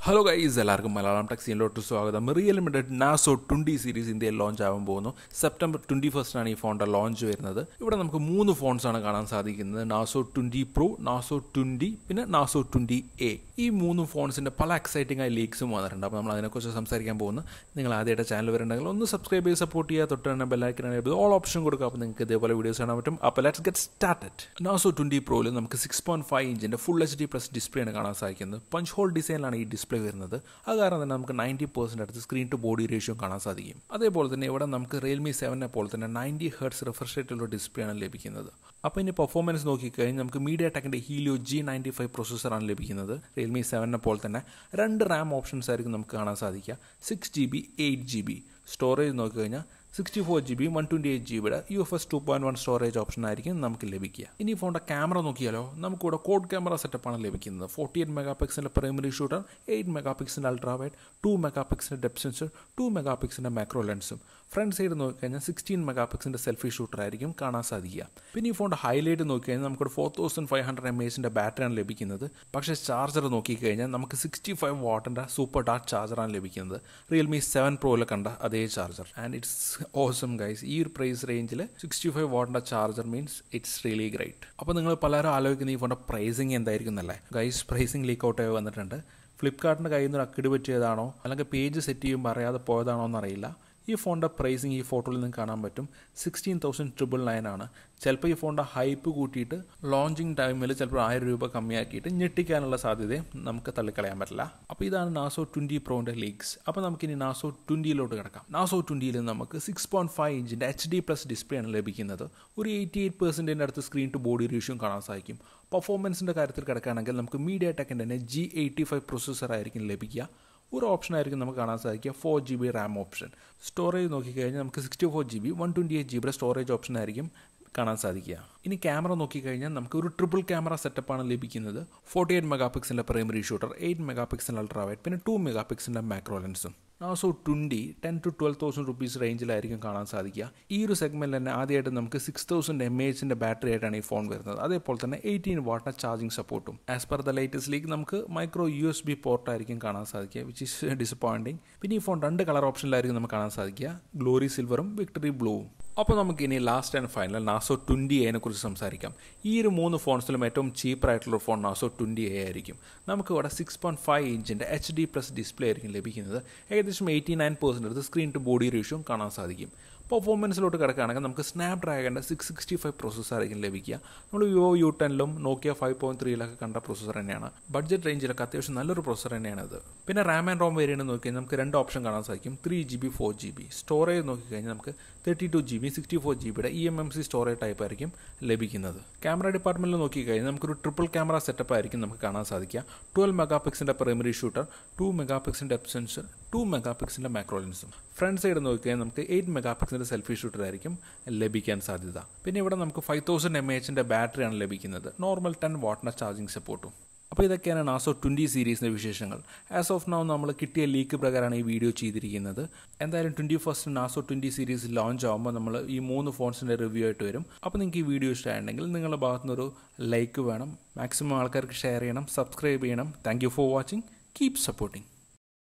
hello guys എല്ലാവർക്കും മലയാളം ടെക്സിയിലോട്ട് സ്വാഗതം real limited Narzo twenty series ഇന്ത്യയിൽ ലോഞ്ച് ആവാൻ പോകുന്നു സെപ്റ്റംബർ ട്വൻറ്റി ഫസ്റ്റിനാണ് ഈ ഫോണിൻ്റെ ലോഞ്ച് വരുന്നത് ഇവിടെ നമുക്ക് മൂന്ന് ഫോൺസാണ് കാണാൻ സാധിക്കുന്നത് Narzo twenty pro Narzo twenty പിന്നെ നാസോ ട്വൻറ്റി എ ഈ മൂന്ന് ഫോൺസിൻ്റെ പല എക്സൈറ്റിംഗ് ആയ ലീക്സും വന്നിട്ടുണ്ട് അപ്പോൾ നമ്മൾ അതിനെക്കുറിച്ച് സംസാരിക്കാൻ പോകുന്നു നിങ്ങൾ ആദ്യമായിട്ട് ചാനൽ വരുന്നുണ്ടെങ്കിൽ ഒന്ന് സബ്സ്ക്രൈബ് ചെയ്ത് സപ്പോർട്ട് ചെയ്യുക തൊട്ട് തന്നെ ബെല്ലൈക്കൻ ഓൾ ഓപ്ഷൻ കൊടുക്കുക അപ്പോൾ നിങ്ങൾക്ക് ഇതേപോലെ വീഡിയോസ് കാണാൻ പറ്റും അപ്പോൾ let's get started Narzo twenty പ്രോയിൽ നമുക്ക് സിക്സ് പോയിന്റ് ഫൈവ് ഇഞ്ചിൻ്റെ full H D plus display ആണ് കാണാൻ സാധിക്കുന്നത് പഞ്ച് ഹോൾ ഡിസൈനിലാണ് ഈ ഡിസ്പ്ലേ വരുന്നത് അത് കാരണം തന്നെ നമുക്ക് നയൻറ്റി പെർസെൻറ്റ് അടുത്ത് സ്ക്രീൻ ടു ബോഡി റേഷ്യോ കാണാൻ സാധിക്കും അതേപോലെ തന്നെ ഇവിടെ നമുക്ക് റിയൽമി സെവനെ പോലെ തന്നെ നയൻറ്റി ഹെർട്സ് റിഫ്രഷ് റേറ്റുള്ള ഡിസ്പ്ലേ ആണ് ലഭിക്കുന്നത് അപ്പോൾ ഇനി പെർഫോമൻസ് നോക്കിക്കഴിഞ്ഞാൽ നമുക്ക് മീഡിയ ടെക്കിൻ്റെ ഹീലിയോ ജി നയൻറ്റി ഫൈവ് പ്രൊസസ്സറാണ് ലഭിക്കുന്നത് റിയൽമി സെവനെ പോലെ തന്നെ രണ്ട് റാം ഓപ്ഷൻസ് ആയിരിക്കും നമുക്ക് കാണാൻ സാധിക്കുക six G B eight G B storage നോക്കിക്കഴിഞ്ഞാൽ sixty four G B one twenty eight G ബിയുടെ U F S two point one storage option ആയിരിക്കും നമുക്ക് ലഭിക്കുക ഇനി ഫോണിൻ്റെ ക്യാമറ നോക്കിയാലോ നമുക്കിവിടെ കോഡ് ക്യാമറ സെറ്റപ്പാണ് ലഭിക്കുന്നത് ഫോർട്ടി എയ്റ്റ് മെഗാ പിക്സലിൻ്റെ പ്രൈമറി ഷൂട്ടർ എയ്റ്റ് മെഗാ പിക്സലിൻ്റെ അൾട്രാ വൈഡ് ടു മെഗാ പിക്സലിൻ്റെ ഡെപ് സെൻസർ ടു മെഗാ പിക്സലിൻ്റെ മാക്രോ ലെൻസും ഫ്രണ്ട് സൈഡ് നോക്കിക്കഴിഞ്ഞാൽ സിക്സ്റ്റീൻ മെഗാ പിക്സലിൻ്റെ സെൽഫി ഷൂട്ടർ ആയിരിക്കും കാണാൻ സാധിക്കുക പിന്നെ ഈ ഫോണിൻ്റെ ഹൈലൈറ്റ് നോക്കിക്കഴിഞ്ഞാൽ നമുക്കൊരു four thousand five hundred M എച്ചിൻ്റെ ബാറ്ററിയാണ് ലഭിക്കുന്നത് പക്ഷേ ചാർജർ നോക്കിക്കഴിഞ്ഞാൽ നമുക്ക് സിക്സ്റ്റി ഫൈവ് വാട്ടിൻ്റെ സൂപ്പർ ഡാർക്ക് ചാർജറാണ് ലഭിക്കുന്നത് റിയൽമി സെവൻ പ്രോയിൽ കണ്ട അതേ charger and it's awesome guys ഈ ഒരു പ്രൈസ് റേഞ്ചിൽ സിക്സ്റ്റി ഫൈവ് വാട്ടിൻ്റെ charger means it's really great അപ്പോൾ നിങ്ങൾ പലരും ആലോചിക്കുന്ന ഈ ഫോണിൻ്റെ പ്രൈസിങ് എന്തായിരിക്കും എന്നല്ലേ ഗൈസ് പ്രൈസിങ് ലീക്ക് ഔട്ട് ആയി വന്നിട്ടുണ്ട് ഫ്ലിപ്കാർട്ടിൻ്റെ കയ്യിൽ നിന്ന് അക്കിട് പറ്റിയതാണോ അല്ലെങ്കിൽ പേജ് സെറ്റ് ചെയ്യുമ്പോൾ അറിയാതെ പോയതാണോ എന്നറിയില്ല ഈ ഫോണിൻ്റെ പ്രൈസിങ് ഈ ഫോട്ടോയിൽ നിന്ന് കാണാൻ പറ്റും സിക്സ്റ്റീൻ തൗസൻഡ് ട്രിപ്പിൾ നയൻ ആണ് ചിലപ്പോൾ ഈ ഫോണിൻ്റെ ഹൈപ്പ് കൂട്ടിയിട്ട് ലോഞ്ചിങ് ടൈമിൽ ചിലപ്പോൾ ആയിരം രൂപ കമ്മിയാക്കിയിട്ട് ഞെട്ടിക്കാനുള്ള സാധ്യതയും നമുക്ക് തള്ളിക്കളയാൻ പറ്റില്ല അപ്പോൾ ഇതാണ് നാസോ ട്വൻറ്റി പ്രോൻ്റെ ലീഗ്സ് അപ്പോൾ നമുക്കിനി നാസോ ട്വൻറ്റിയിലോട്ട് കിടക്കാം നാസോ ട്വൻറ്റിയിൽ നമുക്ക് സിക്സ് പോയിൻറ്റ് ഫൈവ് ഇഞ്ചിൻ്റെ എച്ച് ഡി പ്ലസ് ഡിസ്പ്ലേ ആണ് ലഭിക്കുന്നത് ഒരു എയ്റ്റി എയ്റ്റ് പെർസെൻറ്റിൻ്റെ അടുത്ത് സ്ക്രീൻ ടു ബോഡി റേഷ്യോ കാണാൻ സാധിക്കും പെർഫോമൻസിൻ്റെ കാര്യത്തിൽ കിടക്കുകയാണെങ്കിൽ നമുക്ക് മീഡിയ ടെക്കിൻ്റെ തന്നെ ജി എയ്റ്റി ഫൈവ് പ്രൊസസ്സർ ആയിരിക്കും ലഭിക്കുക ഒരു ഓപ്ഷൻ ആയിരിക്കും നമുക്ക് കാണാൻ സാധിക്കുക four G B RAM option storage നോക്കിക്കഴിഞ്ഞാൽ നമുക്ക് sixty four G B one twenty eight G ബിയുടെ സ്റ്റോറേജ് ഓപ്ഷൻ ആയിരിക്കും കാണാൻ സാധിക്കുക ഇനി ക്യാമറ നോക്കിക്കഴിഞ്ഞാൽ നമുക്ക് ഒരു ട്രിപ്പിൾ ക്യാമറ സെറ്റപ്പാണ് ലഭിക്കുന്നത് ഫോർട്ടി എയ്റ്റ് മെഗാ പിക്സലിൻ്റെ primary shooter eight mega pixel ultra wide പിന്നെ ടു മെഗാ പിക്സലിൻ്റെ മാക്രോ ലെൻസും Narzo twenty ten to twelve thousand rupees റേഞ്ചിലായിരിക്കും കാണാൻ സാധിക്കുക ഈ ഒരു സെഗ്മെൻറ്റിൽ തന്നെ ആദ്യമായിട്ട് നമുക്ക് സിക്സ് തൗസൻഡ് എം എച്ചിൻ്റെ ബാറ്ററി ആയിട്ടാണ് ഈ ഫോൺ വരുന്നത് അതേപോലെ തന്നെ എയ്റ്റീൻ വാട്ടിൻ്റെ ചാർജിങ് സപ്പോർട്ടും as per the latest leak നമുക്ക് മൈക്രോ യു എസ് ബി പോർട്ടായിരിക്കും കാണാൻ സാധിക്കുക വിച്ച് ഇസ് ഡിസപ്പോയിൻറ്റിങ് പിന്നെ ഈ ഫോൺ രണ്ട് കളർ ഓപ്ഷനിലായിരിക്കും നമുക്ക് കാണാൻ സാധിക്കുക ഗ്ലോറി സിൽവറും വിക്ടറി ബ്ലൂവും അപ്പോൾ നമുക്ക് ഇനി last and final Narzo twenty എനെ കുറിച്ച് സംസാരിക്കാം ഈ ഒരു മൂന്ന് ഫോൺസിലും ഏറ്റവും ചീപ്പറായിട്ടുള്ള ഫോൺ നാസോ ട്വൻറ്റി എ ആയിരിക്കും നമുക്ക് ഇവിടെ സിക്സ് പോയിൻറ്റ് ഫൈവ് ഇഞ്ചിൻ്റെ എച്ച് ഡി പ്ലസ് ഡിസ്പ്ലേ ആയിരിക്കും ലഭിക്കുന്നത് ഏകദേശം എയ്റ്റി നയൻ പെർസെൻറ്റ് അടുത്ത് സ്ക്രീൻ ടു ബോഡി റേഷ്യോ കാണാൻ സാധിക്കും പെർഫോമൻസിലോട്ട് കിടക്കുകയാണെങ്കിൽ നമുക്ക് സ്നാപ് ഡ്രാഗൻ്റെ സിക്സ് സിക്സ്റ്റി ഫൈവ് പ്രൊസസ്സർ ആയിരിക്കും ലഭിക്കുക നമ്മൾ വിവോ യു ടെനിലും നോക്കിയ ഫൈവ് പോയിന്റ് ത്രീയിലൊക്കെ കണ്ട പ്രൊസസ്സർ തന്നെയാണ് ബഡ്ജറ്റ് റേഞ്ചിലൊക്കെ അത്യാവശ്യം നല്ലൊരു പ്രൊസസ്സർ തന്നെയാണ് ഇത് പിന്നെ റാം ആൻഡ് റോം വേരിയൻറ്റ് നോക്കിയാൽ നമുക്ക് രണ്ട് ഓപ്ഷൻ കാണാൻ സാധിക്കും three G B four G B storage നോക്കിക്കഴിഞ്ഞാൽ നമുക്ക് thirty two G B sixty four G ബിയുടെ E M M C storage type ആയിരിക്കും ലഭിക്കുന്നത് ക്യാമറ ഡിപ്പാർട്ട്മെൻറ്റിൽ നോക്കിക്കഴിഞ്ഞാൽ നമുക്കൊരു ട്രിപ്പിൾ ക്യാമറ സെറ്റപ്പ് ആയിരിക്കും നമുക്ക് കാണാൻ സാധിക്കുക ട്വൽവ് മെഗാ പിക്സിൻ്റെ പ്രൈമറി ഷൂട്ടർ ടു മെഗാ പിക്സിൻ്റെ ഡെപ് സെൻസർ ടു മെഗാ പിക്സിൻ്റെ മാക്രോ ലെൻസും ഫ്രണ്ട് സൈഡ് നോക്കിയാൽ നമുക്ക് എയ്റ്റ് മെഗാ പിക്സിൻ്റെ സെൽഫി ഷൂട്ടർ ആയിരിക്കും ലഭിക്കാൻ സാധ്യത പിന്നെ ഇവിടെ നമുക്ക് ഫൈവ് തൗസൻഡ് എം എച്ചിൻ്റെ ബാറ്ററിയാണ് ലഭിക്കുന്നത് നോർമൽ ടെൻ വാട്ടിൻ്റെ ചാർജിങ് സപ്പോർട്ടും അപ്പോൾ ഇതൊക്കെയാണ് നാസോ ട്വൻറ്റി സീരീസിൻ്റെ വിശേഷങ്ങൾ ആസ് ഓഫ് നൗ നമ്മൾ കിട്ടിയ ലീക്ക് പ്രകാരമാണ് ഈ വീഡിയോ ചെയ്തിരിക്കുന്നത് എന്തായാലും ട്വൻറ്റി ഫസ്റ്റ് നാസോ ട്വൻറ്റി സീരീസ് ലോഞ്ച് ആകുമ്പോൾ നമ്മൾ ഈ മൂന്ന് ഫോൺസിൻ്റെ റിവ്യൂ ആയിട്ട് വരും അപ്പോൾ നിങ്ങൾക്ക് ഈ വീഡിയോ ഇഷ്ടമായിട്ടുണ്ടെങ്കിൽ നിങ്ങളുടെ ഭാഗത്തുനിന്നൊരു ലൈക്ക് വേണം മാക്സിമം ആൾക്കാർക്ക് ഷെയർ ചെയ്യണം സബ്സ്ക്രൈബ് ചെയ്യണം thank you for watching keep supporting